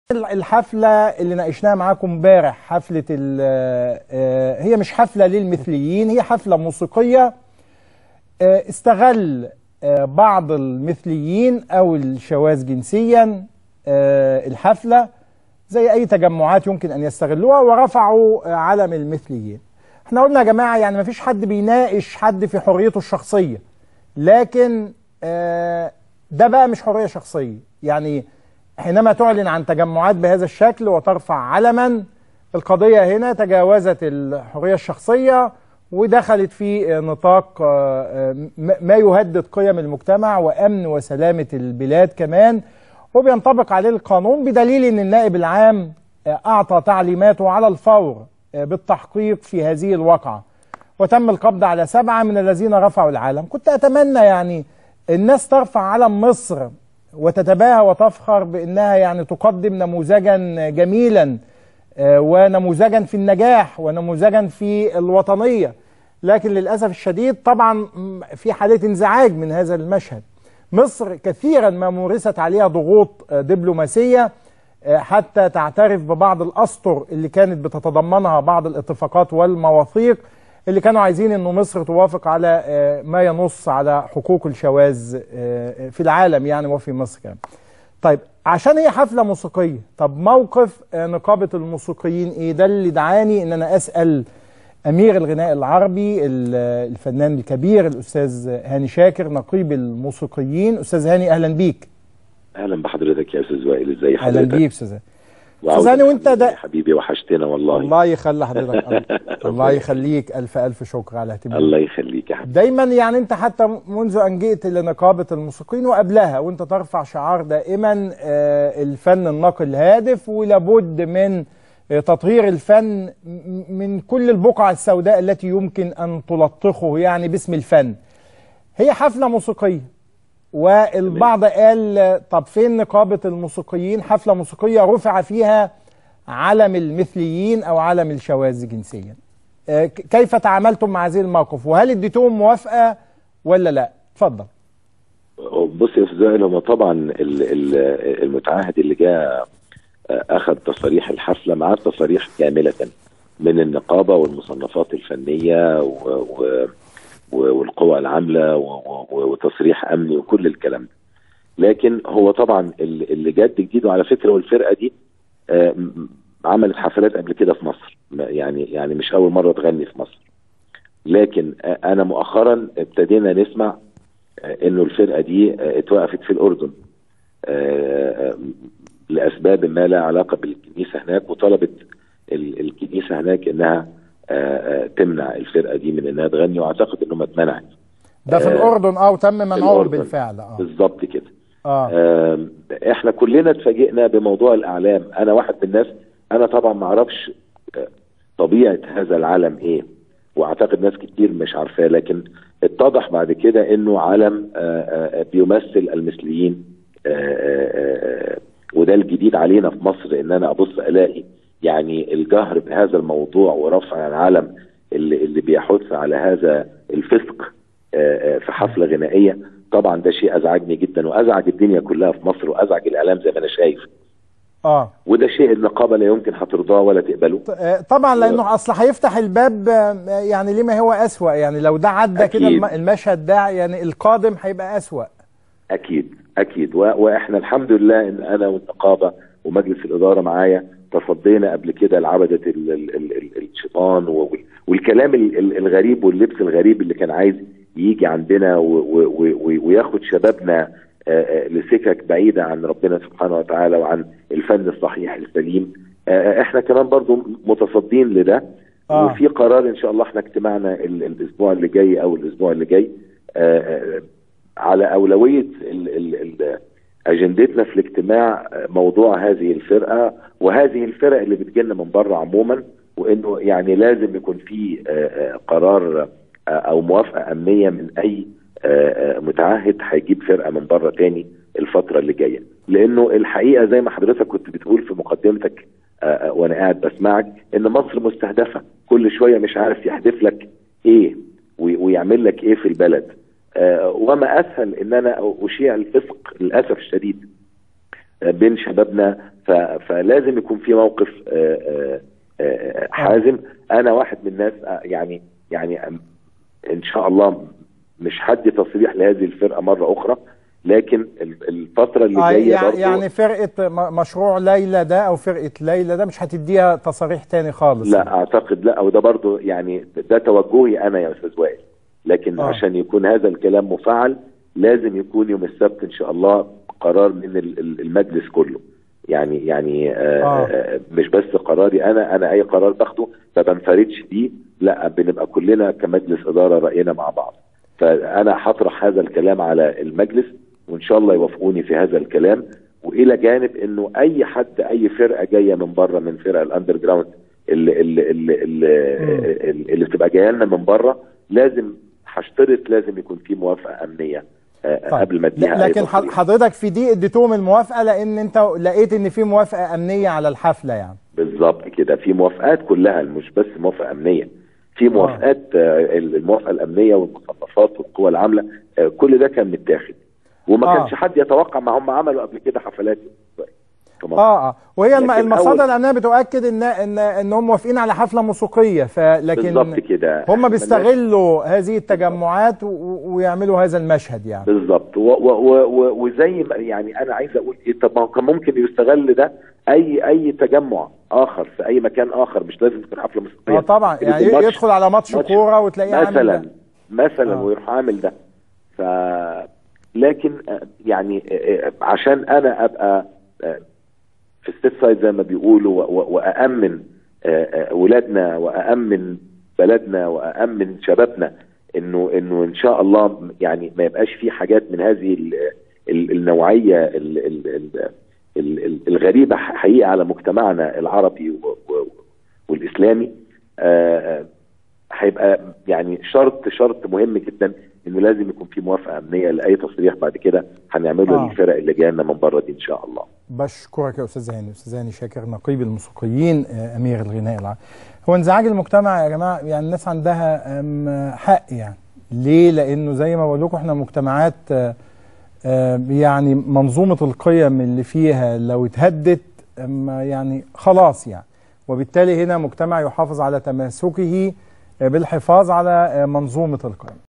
الحفلة اللي ناقشناها معاكم امبارح حفلة هي مش حفلة للمثليين هي حفلة موسيقية استغل بعض المثليين أو الشواذ جنسيا الحفلة زي أي تجمعات يمكن أن يستغلوها ورفعوا علم المثليين احنا قلنا يا جماعة يعني مفيش حد بيناقش حد في حريته الشخصية لكن ده بقى مش حرية شخصية يعني حينما تعلن عن تجمعات بهذا الشكل وترفع علما القضية هنا تجاوزت الحرية الشخصية ودخلت في نطاق ما يهدد قيم المجتمع وأمن وسلامة البلاد كمان وبينطبق عليه القانون بدليل أن النائب العام أعطى تعليماته على الفور بالتحقيق في هذه الواقعة وتم القبض على سبعة من الذين رفعوا العلم كنت أتمنى يعني الناس ترفع علم مصر وتتباهى وتفخر بأنها يعني تقدم نموذجا جميلا ونموذجا في النجاح ونموذجا في الوطنية لكن للأسف الشديد طبعا في حالة انزعاج من هذا المشهد مصر كثيرا ما مورست عليها ضغوط دبلوماسية حتى تعترف ببعض الأسطر اللي كانت بتتضمنها بعض الاتفاقات والمواثيق اللي كانوا عايزين انه مصر توافق على ما ينص على حقوق الشواذ في العالم يعني وفي مصر كمان. طيب عشان هي حفله موسيقيه طب موقف نقابه الموسيقيين ايه ده اللي دعاني ان انا اسال امير الغناء العربي الفنان الكبير الاستاذ هاني شاكر نقيب الموسيقيين استاذ هاني اهلا بيك اهلا بحضرتك يا استاذ وائل ازي حضرتك اهلا بيك استاذ استاذ هاني وانت ده حبيبي وحشتنا والله الله يخلي حضرتك الله يخليك الف الف شكر على اهتمامك الله يخليك يا حبيبي دايما يعني انت حتى منذ ان جئت لنقابه الموسيقيين وقبلها وانت ترفع شعار دائما الفن النقل الهادف ولابد من تطهير الفن من كل البقع السوداء التي يمكن ان تلطخه يعني باسم الفن هي حفله موسيقيه والبعض قال طب فين نقابة الموسيقيين حفلة موسيقية رفع فيها علم المثليين أو علم الشواذ جنسيا كيف تعاملتم مع هذه الموقف وهل اديتوهم موافقة ولا لا اتفضل بص يا استاذ وائل هو طبعا المتعهد اللي جاء اخذ تصاريح الحفله مع تصاريح كامله من النقابه والمصنفات الفنيه و, و والقوى العامله وتصريح امني وكل الكلام ده لكن هو طبعا اللي جد جديد وعلى فكره والفرقه دي عملت حفلات قبل كده في مصر يعني يعني مش اول مره تغني في مصر لكن انا مؤخرا ابتدينا نسمع انه الفرقه دي اتوقفت في الاردن لاسباب ما لا علاقه بالكنيسه هناك وطلبت الكنيسه هناك انها آآ تمنع الفرقه دي من انها تغني واعتقد انه ما اتمنعت ده في الاردن اه وتم منعهم بالفعل اه بالظبط كده آه. آه احنا كلنا اتفاجئنا بموضوع الاعلام انا واحد من الناس انا طبعا ما اعرفش طبيعه هذا العلم ايه واعتقد ناس كتير مش عارفاه لكن اتضح بعد كده انه علم آآ بيمثل المثليين وده الجديد علينا في مصر ان انا ابص الاقي يعني الجهر بهذا الموضوع ورفع العلم اللي, اللي بيحث على هذا الفسق في حفلة غنائية طبعا ده شيء ازعجني جدا وازعج الدنيا كلها في مصر وازعج الاعلام زي ما انا شايف اه وده شيء النقابة لا يمكن هترضاه ولا تقبله طبعا لانه اصل هيفتح الباب يعني لما هو اسوأ يعني لو ده عدى كده المشهد ده يعني القادم هيبقى اسوأ اكيد اكيد واحنا الحمد لله ان انا والنقابة ومجلس الادارة معايا تصدينا قبل كده لعبدة الشيطان والكلام الغريب واللبس الغريب اللي كان عايز يجي عندنا وياخد شبابنا لسكك بعيدة عن ربنا سبحانه وتعالى وعن الفن الصحيح السليم احنا كمان برضو متصدين لده آه. وفي قرار ان شاء الله احنا اجتماعنا الاسبوع اللي جاي او الاسبوع اللي جاي على اولوية ال ال ال اجندتنا في الاجتماع موضوع هذه الفرقه وهذه الفرق اللي بتجينا من بره عموما وانه يعني لازم يكون في قرار او موافقه امنيه من اي متعهد هيجيب فرقه من بره تاني الفتره اللي جايه لانه الحقيقه زي ما حضرتك كنت بتقول في مقدمتك وانا قاعد بسمعك ان مصر مستهدفه كل شويه مش عارف يحدف لك ايه ويعمل لك ايه في البلد وما اسهل ان انا اشيع الفسق للاسف الشديد بين شبابنا ف- فلازم يكون في موقف آه، آه، آه، حازم انا واحد من الناس آه، يعني يعني أم- ان شاء الله مش هدي تصريح لهذه الفرقه مره اخرى لكن ال- الفتره اللي آه جايه يعني, برضو يعني فرقه م- مشروع ليلى ده او فرقه ليلى ده مش هتديها تصاريح تاني خالص لا اعتقد لا وده برضو يعني ده توجهي انا يا استاذ وائل لكن آه. آه. عشان يكون هذا الكلام مفعل لازم يكون يوم السبت ان شاء الله قرار من ال- ال- المجلس كله يعني يعني آه آه. آه. مش بس قراري انا انا اي قرار باخده ما بنفردش بيه لا بنبقى كلنا كمجلس اداره راينا مع بعض فانا هطرح هذا الكلام على المجلس وان شاء الله يوافقوني في هذا الكلام والى جانب انه اي حد اي فرقه جايه من بره من فرق الاندر جراوند اللي اللي اللي, اللي, اللي بتبقى جايه لنا من بره لازم هشترط لازم يكون في موافقه امنيه آه، طيب. قبل ما اديها لا- أي لكن تصريح. حضرتك في دي اديتهم الموافقه لان انت لقيت ان في موافقه امنيه على الحفله يعني بالظبط كده في موافقات كلها مش بس موافقه امنيه في موافقات آه، الموافقه الامنيه والمصنفات والقوى العامله آه، كل ده كان متاخد وما آه. كانش حد يتوقع ما هم عملوا قبل كده حفلات في مصر. اه اه وهي الم- لكن المصادر أول- الامنيه بتؤكد ان ان انهم موافقين على حفله موسيقيه فلكن بالظبط كده هم إحنا بيستغلوا هذه التجمعات و- و- ويعملوا هذا المشهد يعني بالظبط و- و- و- و- وزي ما يعني انا عايز اقول ايه طب ما هو كان ممكن يستغل ده اي اي تجمع اخر في اي مكان اخر مش لازم تكون حفله موسيقيه اه طبعا ممكن يعني يكون ماتش- يدخل على ماتش ماتش كوره وتلاقيه عامل مثلا ده. مثلا آه. ويروح عامل ده ف لكن آه، يعني آه، آه، عشان انا ابقى آه، في السيف سايد زي ما بيقولوا و- و- وأأمن آه، آه، ولادنا وأأمن بلدنا وأأمن شبابنا انه انه ان شاء الله يعني ما يبقاش في حاجات من هذه ال- ال- النوعيه ال- ال- ال- ال- ال- الغريبه حقيقه على مجتمعنا العربي و- و- والاسلامي آه، آه، هيبقى يعني شرط شرط مهم جدا انه لازم يكون في موافقه امنيه لاي تصريح بعد كده هنعمله آه. للفرق اللي جايه لنا من بره دي ان شاء الله بشكرك يا استاذ هاني استاذ هاني شاكر نقيب الموسيقيين آه، امير الغناء العربي هو انزعاج المجتمع يا جماعه يعني الناس عندها أم، حق يعني ليه لانه زي ما بقول لكم احنا مجتمعات آه، آه، يعني منظومه القيم اللي فيها لو اتهدت أم، يعني خلاص يعني وبالتالي هنا مجتمع يحافظ على تماسكه آه، بالحفاظ على آه، منظومه القيم